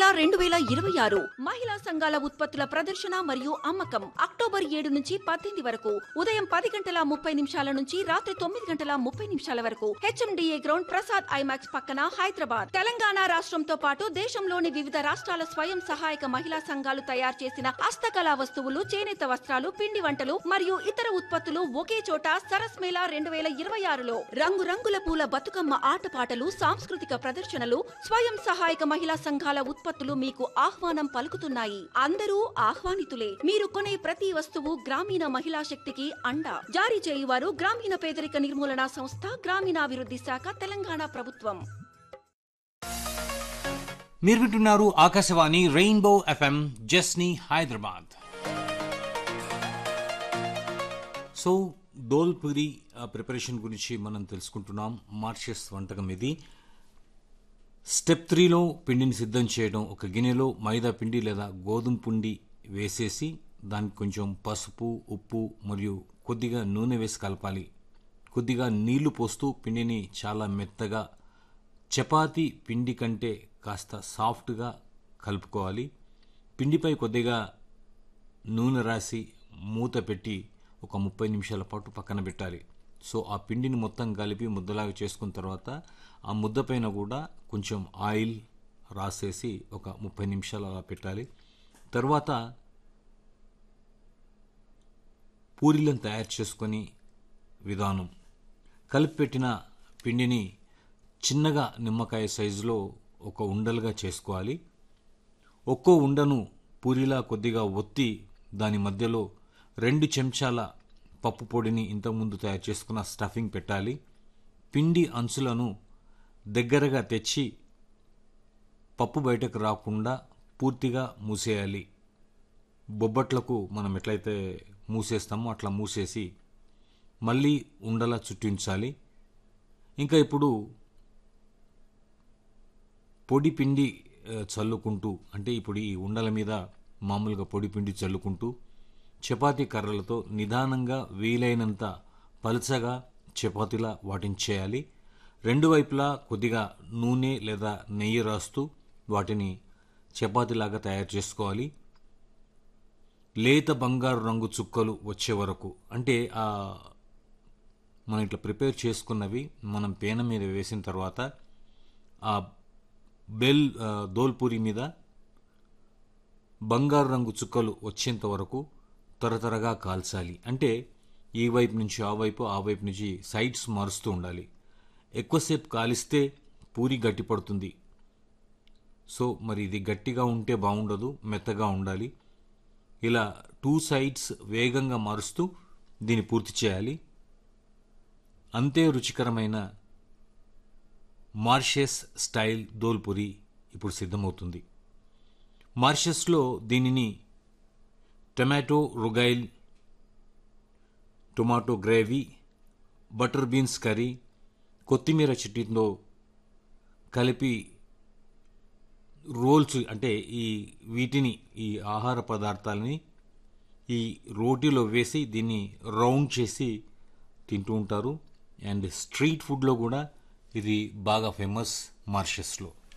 రెండు వేల ఇరవై ఆరు మహిళా సంఘాల ఉత్పత్తుల ప్రదర్శన మరియు అమ్మకం అక్టోబర్ ఏడు నుంచి పద్దెనిమిది వరకు ఉదయం పది గంటల ముప్పై నిమిషాల నుంచి రాత్రి తొమ్మిది గంటల ముప్పై నిమిషాల వరకు హెచ్ఎండిఏ గ్రౌండ్ ప్రసాద్ ఐమాక్స్ పక్కన హైదరాబాద్ తెలంగాణ రాష్ట్రంతో పాటు దేశంలోని వివిధ రాష్ట్రాల స్వయం సహాయక మహిళా సంఘాలు తయారు చేసిన హస్తకళా వస్తువులు చేనేత వస్త్రాలు పిండి వంటలు మరియు ఇతర ఉత్పత్తులు ఒకే చోట సరస్ మేళా రెండు వేల ఇరవై ఆరులో రంగురంగుల పూల బతుకమ్మ ఆటపాటలు సాంస్కృతిక ప్రదర్శనలు స్వయం సహాయక మహిళా సంఘాల ఉత్పత్తులు మీకు ఆహ్వానం పలుకుతున్నాయి అందరూ ఆహ్వానితులే మీరు కొనే ప్రతి వస్తువు గ్రామీణ మహిళా శక్తికి అండ జారీ చేయువారు గ్రామీణ పేదరిక నిర్మూలన సంస్థ గ్రామీణాభివృద్ధి శాఖ తెలంగాణ ప్రభుత్వం మీరు వింటున్నారు ఆకాశవాణి రెయిన్బో ఎఫ్ఎం జస్ని హైదరాబాద్ సో దోల్పురి ప్రిపరేషన్ గురించి మనం తెలుసుకుంటున్నాం మార్షియస్ వంటకం ఇది స్టెప్ త్రీలో పిండిని సిద్ధం చేయడం ఒక గిన్నెలో మైదా పిండి లేదా గోధుమ పిండి వేసేసి దానికి కొంచెం పసుపు ఉప్పు మరియు కొద్దిగా నూనె వేసి కలపాలి కొద్దిగా నీళ్లు పోస్తూ పిండిని చాలా మెత్తగా చపాతీ పిండి కంటే కాస్త సాఫ్ట్గా కలుపుకోవాలి పిండిపై కొద్దిగా నూనె రాసి మూత పెట్టి ఒక ముప్పై నిమిషాల పాటు పక్కన పెట్టాలి సో ఆ పిండిని మొత్తం కలిపి ముద్దలాగా చేసుకున్న తర్వాత ఆ ముద్ద పైన కూడా కొంచెం ఆయిల్ రాసేసి ఒక ముప్పై నిమిషాలు అలా పెట్టాలి తర్వాత పూరీలను తయారు చేసుకొని విధానం కలిపి పెట్టిన పిండిని చిన్నగా నిమ్మకాయ సైజులో ఒక ఉండలుగా చేసుకోవాలి ఒక్కో ఉండను పూరిలా కొద్దిగా ఒత్తి దాని మధ్యలో రెండు చెంచాల పప్పు పొడిని ఇంతకుముందు తయారు చేసుకున్న స్టఫింగ్ పెట్టాలి పిండి అంచులను దగ్గరగా తెచ్చి పప్పు బయటకు రాకుండా పూర్తిగా మూసేయాలి బొబ్బట్లకు మనం ఎట్లయితే మూసేస్తామో అట్లా మూసేసి మళ్ళీ ఉండలా చుట్టించాలి ఇంకా ఇప్పుడు పొడి పిండి ఆ, చల్లుకుంటూ అంటే ఇప్పుడు ఈ ఉండల మీద మామూలుగా పొడి పిండి చల్లుకుంటూ చపాతీ కర్రలతో నిదానంగా వీలైనంత పలుచగా చపాతీలా వాటిని చేయాలి రెండు వైపులా కొద్దిగా నూనె లేదా నెయ్యి రాస్తూ వాటిని చపాతీలాగా తయారు చేసుకోవాలి లేత బంగారు రంగు చుక్కలు వచ్చే వరకు అంటే ఆ మనం ఇట్లా ప్రిపేర్ చేసుకున్నవి మనం పేన మీద వేసిన తర్వాత ఆ బెల్ ఆ, దోల్పూరి మీద బంగారు రంగు చుక్కలు వచ్చేంత వరకు త్వరత్వరగా కాల్చాలి అంటే ఈ వైపు నుంచి ఆ వైపు ఆ వైపు నుంచి సైడ్స్ మారుస్తూ ఉండాలి ఎక్కువసేపు కాలిస్తే పూరి గట్టిపడుతుంది సో మరి ఇది గట్టిగా ఉంటే బాగుండదు మెత్తగా ఉండాలి ఇలా టూ సైడ్స్ వేగంగా మారుస్తూ దీన్ని పూర్తి చేయాలి అంతే రుచికరమైన మార్షెస్ స్టైల్ దోల్పురి ఇప్పుడు సిద్ధమవుతుంది మార్షెస్లో దీనిని టమాటో రుగైల్ tomato gravy butter beans curry కొత్తిమీర చట్నీతో కలిపి రోల్స్ అంటే ఈ వీటిని ఈ ఆహార పదార్థాలని ఈ రోటీలో వేసి దీన్ని రౌండ్ చేసి తింటూ ఉంటారు అండ్ స్ట్రీట్ ఫుడ్లో కూడా ఇది బాగా ఫేమస్ మార్షెస్లో